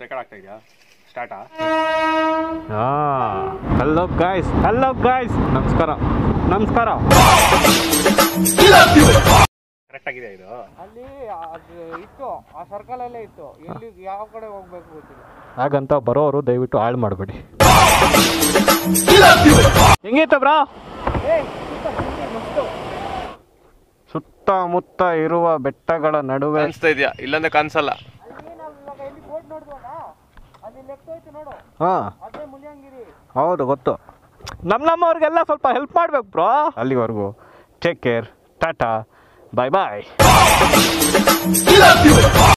record ಆಗ್ತಾ ಇದೆಯಾ ಸ್ಟಾರ್ಟಾ ಹಲೋ ಗಾಯ್ಸ್ ಹಲೋ ಗಾಯ್ಸ್ ನಮಸ್ಕಾರ ನಮಸ್ಕಾರ ಕರೆಕ್ಟ್ ಆಗಿದೆ ಇದು ಅಲ್ಲಿ ಅದು ಇತ್ತು ಆ ಸರ್ಕಲ್ ಅಲ್ಲೇ ಇತ್ತು ಎಲ್ಲಿ ಯಾವ ಕಡೆ ಹೋಗ್ಬೇಕು ಗೊತ್ತಿಲ್ಲ ಹಾಗಂತ ಬರೋರು ದಯವಿಟ್ಟು ಹಾಳು ಮಾಡಬೇಡಿ ಹೆಂಗಿತ್ತು ಬ್ರಾ ಸುತ್ತಮುತ್ತ ಇರುವ ಬೆಟ್ಟಗಳ ನಡುವೆ ಕಾಣಿಸ್ತಾ ಇದೆಯಾ ಇಲ್ಲಂದ್ರೆ ಕಾಣಿಸಲ್ಲ ಅಲ್ಲಿ ನಾವು ಇವಾಗ ಎಲ್ಲಿ ಬೋಟ್ ನೋಡಿದ್ವಲ್ಲ ಅಲ್ಲಿ ಲೆಫ್ಟ್ ಹೋಯ್ತು ನೋಡು ಹಾ ಅದೇ ಮುಳಿಯಂಗಿರಿ ಹೌದು ಗೊತ್ತು ನಮ್ಮ ನಮ್ಮವ್ರಿಗೆಲ್ಲ ಸ್ವಲ್ಪ ಹೆಲ್ಪ್ ಮಾಡ್ಬೇಕು ಬ್ರೋ ಅಲ್ಲಿವರೆಗೂ ಟೇಕ್ ಕೇರ್ ಟಾಟಾ ಬಾಯ್ ಬಾಯ್